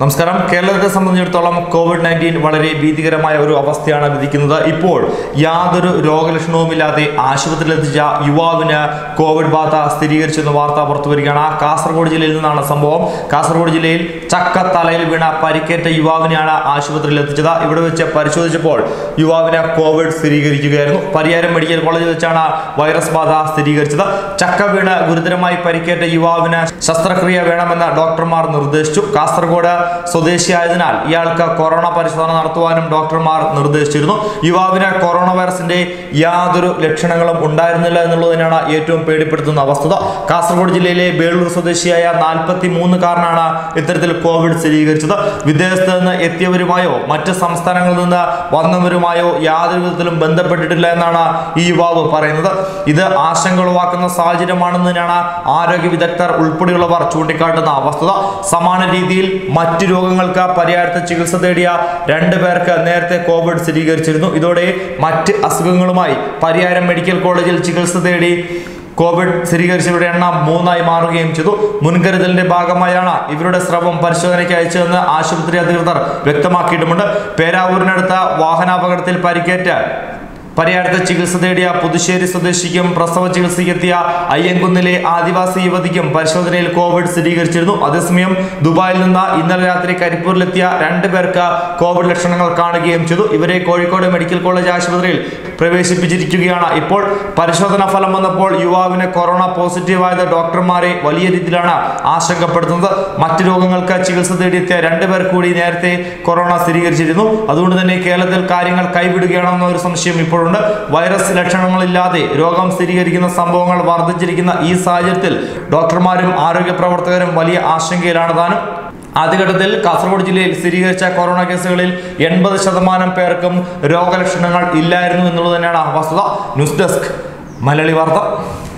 നമസ്കാരം കേരളത്തെ സംബന്ധിച്ചിടത്തോളം കോവിഡ് നയൻറ്റീൻ വളരെ ഭീതികരമായ ഒരു അവസ്ഥയാണ് വിധിക്കുന്നത് ഇപ്പോൾ യാതൊരു രോഗലക്ഷണവുമില്ലാതെ ആശുപത്രിയിലെത്തിച്ച യുവാവിന് കോവിഡ് ബാധ സ്ഥിരീകരിച്ചെന്ന വാർത്ത പുറത്തു വരികയാണ് കാസർഗോഡ് ജില്ലയിൽ നിന്നാണ് സംഭവം കാസർഗോഡ് ജില്ലയിൽ ചക്ക തലയിൽ വീണ പരിക്കേറ്റ യുവാവിനെയാണ് ആശുപത്രിയിൽ എത്തിച്ചത് ഇവിടെ വെച്ച് പരിശോധിച്ചപ്പോൾ യുവാവിന് കോവിഡ് സ്ഥിരീകരിക്കുകയായിരുന്നു പരിയാരം മെഡിക്കൽ കോളേജിൽ വെച്ചാണ് വൈറസ് ബാധ സ്ഥിരീകരിച്ചത് ചക്ക വീണ് ഗുരുതരമായി പരിക്കേറ്റ യുവാവിന് ശസ്ത്രക്രിയ വേണമെന്ന് ഡോക്ടർമാർ നിർദ്ദേശിച്ചു കാസർഗോഡ് സ്വദേശിയായതിനാൽ ഇയാൾക്ക് കൊറോണ പരിശോധന നടത്തുവാനും ഡോക്ടർമാർ നിർദ്ദേശിച്ചിരുന്നു യുവാവിന് കൊറോണ വൈറസിന്റെ യാതൊരു ലക്ഷണങ്ങളും ഉണ്ടായിരുന്നില്ല എന്നുള്ളത് തന്നെയാണ് ഏറ്റവും പേടിപ്പെടുത്തുന്ന വസ്തുത കാസർഗോഡ് ജില്ലയിലെ ബേളൂർ സ്വദേശിയായ നാൽപ്പത്തി മൂന്നുകാരനാണ് ഇത്തരത്തിൽ കോവിഡ് സ്ഥിരീകരിച്ചത് വിദേശത്ത് നിന്ന് എത്തിയവരുമായോ മറ്റ് സംസ്ഥാനങ്ങളിൽ നിന്ന് വന്നവരുമായോ യാതൊരു വിധത്തിലും ബന്ധപ്പെട്ടിട്ടില്ല എന്നാണ് ഈ യുവാവ് പറയുന്നത് ഇത് ആശങ്ക ഉളവാക്കുന്ന സാഹചര്യമാണെന്ന് തന്നെയാണ് ആരോഗ്യ വിദഗ്ധർ ഉൾപ്പെടെയുള്ളവർ ചൂണ്ടിക്കാട്ടുന്ന വസ്തുത സമാന രീതിയിൽ മറ്റു രോഗങ്ങൾക്ക് പരിഹാരത്തെ ചികിത്സ തേടിയ രണ്ടു പേർക്ക് നേരത്തെ കോവിഡ് സ്ഥിരീകരിച്ചിരുന്നു ഇതോടെ മറ്റ് അസുഖങ്ങളുമായി പരിഹാരം മെഡിക്കൽ കോളേജിൽ ചികിത്സ തേടി കോവിഡ് സ്ഥിരീകരിച്ചവരുടെ എണ്ണം മൂന്നായി മാറുകയും ചെയ്തു മുൻകരുതലിന്റെ ഭാഗമായാണ് ഇവരുടെ സ്രവം പരിശോധനയ്ക്ക് അയച്ചതെന്ന് ആശുപത്രി അധികൃതർ വ്യക്തമാക്കിയിട്ടുമുണ്ട് പേരാവൂരിനടുത്ത വാഹനാപകടത്തിൽ പരിക്കേറ്റ് പരിയാരത്തെ ചികിത്സ തേടിയ പുതുശ്ശേരി സ്വദേശിക്കും പ്രസവ ചികിത്സയ്ക്കെത്തിയ അയ്യൻകുന്നിലെ ആദിവാസി യുവതിക്കും പരിശോധനയിൽ കോവിഡ് സ്ഥിരീകരിച്ചിരുന്നു അതേസമയം ദുബായിൽ നിന്ന് ഇന്നലെ രാത്രി കരിപ്പൂരിലെത്തിയ രണ്ടു പേർക്ക് കോവിഡ് ലക്ഷണങ്ങൾ കാണുകയും ചെയ്തു ഇവരെ കോഴിക്കോട് മെഡിക്കൽ കോളേജ് ആശുപത്രിയിൽ പ്രവേശിപ്പിച്ചിരിക്കുകയാണ് ഇപ്പോൾ പരിശോധനാ ഫലം വന്നപ്പോൾ യുവാവിന് കൊറോണ പോസിറ്റീവ് ആയത് ഡോക്ടർമാരെ വലിയ രീതിയിലാണ് ആശങ്കപ്പെടുത്തുന്നത് മറ്റു രോഗങ്ങൾക്ക് ചികിത്സ തേടിയെത്തിയ രണ്ടുപേർ കൂടി നേരത്തെ കൊറോണ സ്ഥിരീകരിച്ചിരുന്നു അതുകൊണ്ട് തന്നെ കേരളത്തിൽ കാര്യങ്ങൾ കൈവിടുകയാണെന്ന ഒരു സംശയം ഇപ്പോഴുണ്ട് വൈറസ് ലക്ഷണങ്ങളില്ലാതെ രോഗം സ്ഥിരീകരിക്കുന്ന സംഭവങ്ങൾ വർദ്ധിച്ചിരിക്കുന്ന ഈ സാഹചര്യത്തിൽ ഡോക്ടർമാരും ആരോഗ്യ പ്രവർത്തകരും വലിയ ആശങ്കയിലാണ് താനും ആദ്യഘട്ടത്തിൽ കാസർഗോഡ് ജില്ലയിൽ സ്ഥിരീകരിച്ച കൊറോണ കേസുകളിൽ എൺപത് ശതമാനം പേർക്കും രോഗലക്ഷണങ്ങൾ ഇല്ലായിരുന്നു എന്നുള്ളത് തന്നെയാണ് വസ്തുത ന്യൂസ് ഡെസ്ക് മലയാളി വാർത്ത